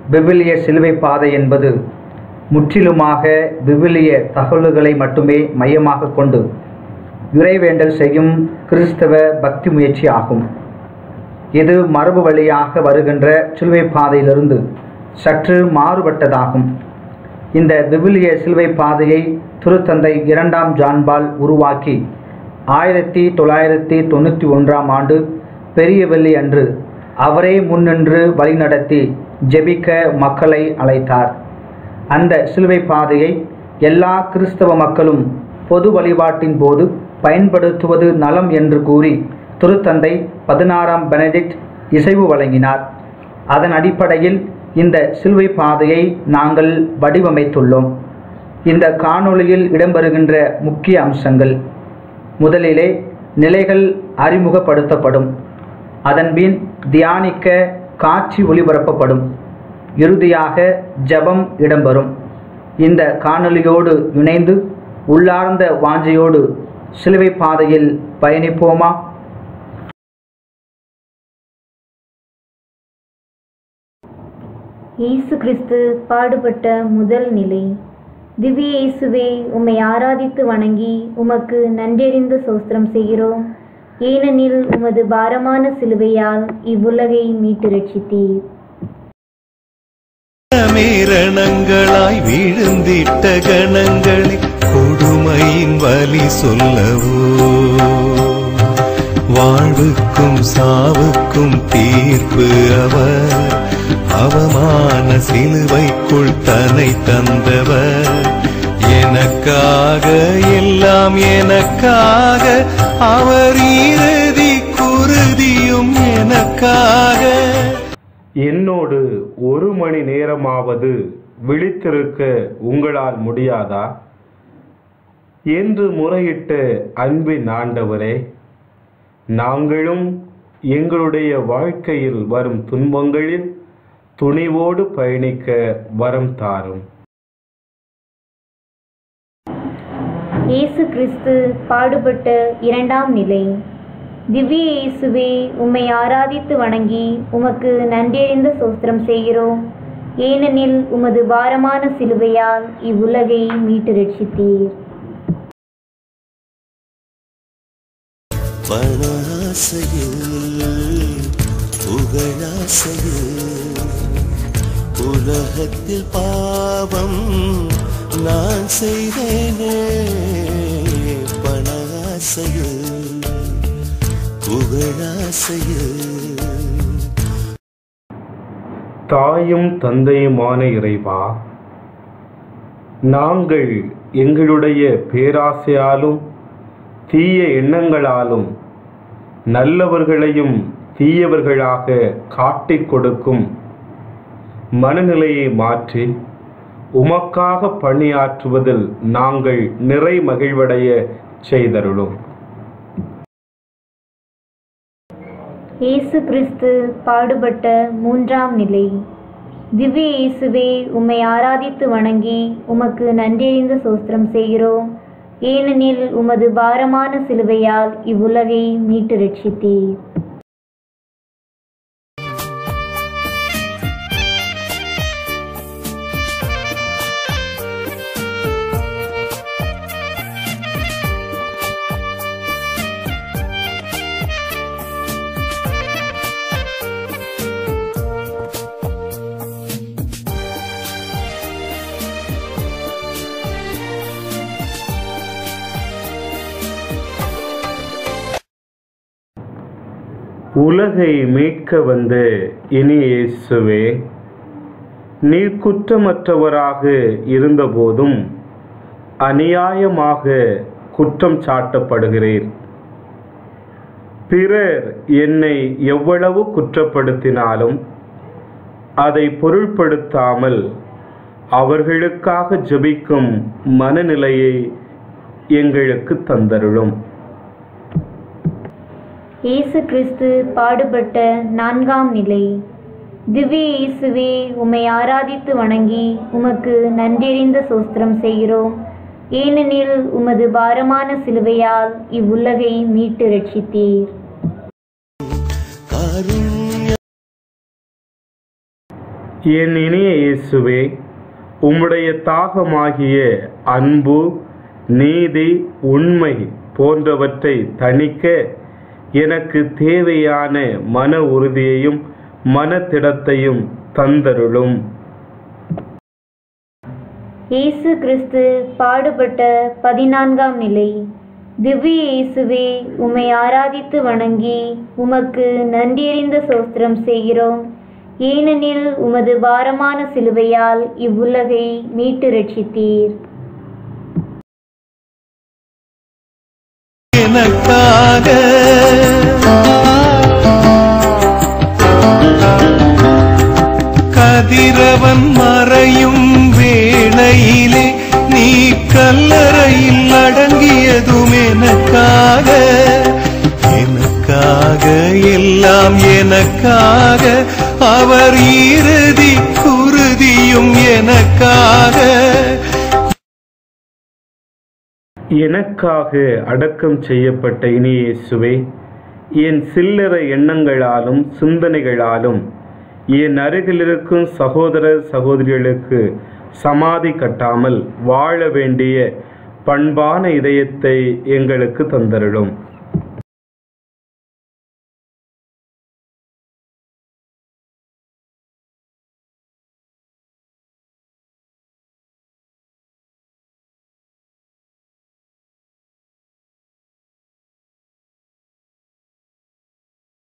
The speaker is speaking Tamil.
விவிலிய சிலுவை பாதை என்பது முற்றிலுமாக விவிலிய தகவல்களை மட்டுமே மையமாக கொண்டு இறைவேண்டல் செய்யும் கிறிஸ்தவ பக்தி முயற்சி ஆகும் இது மரபு வழியாக வருகின்ற சிலுவை பாதையிலிருந்து சற்று மாறுபட்டதாகும் இந்த விவிலிய சிலுவை பாதையை திருத்தந்தை இரண்டாம் ஜான்பால் உருவாக்கி ஆயிரத்தி தொள்ளாயிரத்தி தொண்ணூற்றி ஒன்றாம் ஆண்டு பெரிய வெள்ளி அன்று அவரே முன்னின்று வழிநடத்தி ஜெபிக்க மக்களை அழைத்தார் அந்த சிலுவை பாதையை எல்லா கிறிஸ்தவ மக்களும் பொது வழிபாட்டின் போது பயன்படுத்துவது நலம் என்று கூறி திருத்தந்தை பதினாறாம் பெனடிக்ட் இசைவு வழங்கினார் அதன் அடிப்படையில் இந்த சிலுவை பாதையை நாங்கள் வடிவமைத்துள்ளோம் இந்த காணொளியில் இடம்பெறுகின்ற முக்கிய அம்சங்கள் முதலிலே நிலைகள் அறிமுகப்படுத்தப்படும் அதன்பின் தியானிக்க காட்சி ஒளிபரப்பப்படும் இறுதியாக ஜெபம் இடம்பெறும் இந்த காணொளியோடு இணைந்து உள்ளார்ந்த வாஞ்சையோடு சிலுவை பாதையில் பயணிப்போமா இயேசு கிறிஸ்து பாடுபட்ட முதல் நிலை திவ்ய இயேசுவே உம்மை ஆராதித்து வணங்கி உமக்கு நன்றெறிந்து சோஸ்திரம் செய்கிறோம் ஏனெனில் உமது பாரமான சிலுவையால் இவ்வுலகை மீட்டு ரட்சித்தீர் மீரணங்களாய் விழுந்திட்ட கணங்களே கொடுமையின் வலி சொல்லவோ வாழ்வுக்கும் சாவுக்கும் தீர்ப்பு அவர் அவமான சிலுவைக்குள் தன்னை தந்தவர் எனக்காக எல்லாம் எனக்காக அவர் இறுதி குருதியும் எனக்காக என்னோடு ஒரு மணி நேரமாவது விழித்திருக்க உங்களால் முடியாதா என்று முறையிட்ட அன்பின் ஆண்டவரே நாங்களும் எங்களுடைய வாழ்க்கையில் வரும் துன்பங்களில் துணிவோடு பயணிக்க வரம் தாரும் இயேசு கிறிஸ்து பாடுபட்ட இரண்டாம் நிலை திவ்ய இயேசுவே உம்மை ஆராதித்து வணங்கி உமக்கு நன்றெறிந்த சோஸ்திரம் செய்கிறோம் ஏனெனில் உமது பாரமான சிலுவையால் இவ்வுலகை மீட்டு ரட்சித்தீர் பணாசையில் புகழாசையில் உலகத்தில் பாவம் நான் செய்தேனே பணாசையில் புகழாசையில் தாயும் தந்தையுமான இறைவா நாங்கள் எங்களுடைய பேராசையாலும் தீய எண்ணங்களாலும் நல்லவர்களையும் தீயவர்களாக காட்டிக் கொடுக்கும் மனநிலையை மாற்றி உமக்காக பணியாற்றுவதில் நாங்கள் நிறை மகிழ்வடைய செய்தருளும் இயேசு கிறிஸ்து பாடுபட்ட மூன்றாம் நிலை திவ்ய இயேசுவே உம்மை ஆராதித்து வணங்கி உமக்கு நன்றெறிந்த சோஸ்திரம் செய்கிறோம் ஏனெனில் உமது பாரமான சிலுவையால் இவ்வுலகை மீட்டு ரட்சித்தீர் உலகை மீட்க வந்த இனிய இயேசுவே நீர் குற்றமற்றவராக இருந்தபோதும் அநியாயமாக குற்றம் சாட்டப்படுகிறீர் பிறர் என்னை எவ்வளவு குற்றப்படுத்தினாலும் அதை பொருட்படுத்தாமல் அவர்களுக்காக ஜெபிக்கும் மனநிலையை எங்களுக்கு தந்தருளும் இயேசு கிறிஸ்து பாடுபட்ட நான்காம் நிலை திவ்ய இயேசுவே உம்மை ஆராதித்து வணங்கி உமக்கு நன்றெறிந்த சோஸ்திரம் செய்கிறோம் ஏனெனில் உமது பாரமான சிலுவையால் இவ்வுலகை மீட்டு ரட்சித்தீர் காருண்ய என் இனிய இயேசுவே உம்முடைய தாகமாகிய அன்பு நீதி உண்மை போன்றவற்றை தணிக்க எனக்கு தேவையான மன உறுதியையும் மனத்திடத்தையும் தந்தருளும் இயேசு கிறிஸ்து பாடுபட்ட பதினான்காம் நிலை திவ்ய இயேசுவே உம்மை ஆராதித்து வணங்கி உமக்கு நன்றியறிந்த சோஸ்திரம் செய்கிறோம் ஏனெனில் உமது பாரமான சிலுவையால் இவ்வுலகை மீட்டு ரட்சித்தீர் எனக்காக கதிரவன் மறையும் வேளையிலே நீ கல்லறையில் அடங்கியதும் எனக்காக எனக்காக எல்லாம் எனக்காக அவர் இறுதி குருதியும் எனக்காக எனக்காக அடக்கம் செய்யப்பட்ட இனிய இயேசுவே என் சில்லறை எண்ணங்களாலும் சிந்தனைகளாலும் என் அருகில் இருக்கும் சகோதர சகோதரிகளுக்கு சமாதி கட்டாமல் வாழ வேண்டிய பண்பான இதயத்தை எங்களுக்கு தந்தருளும்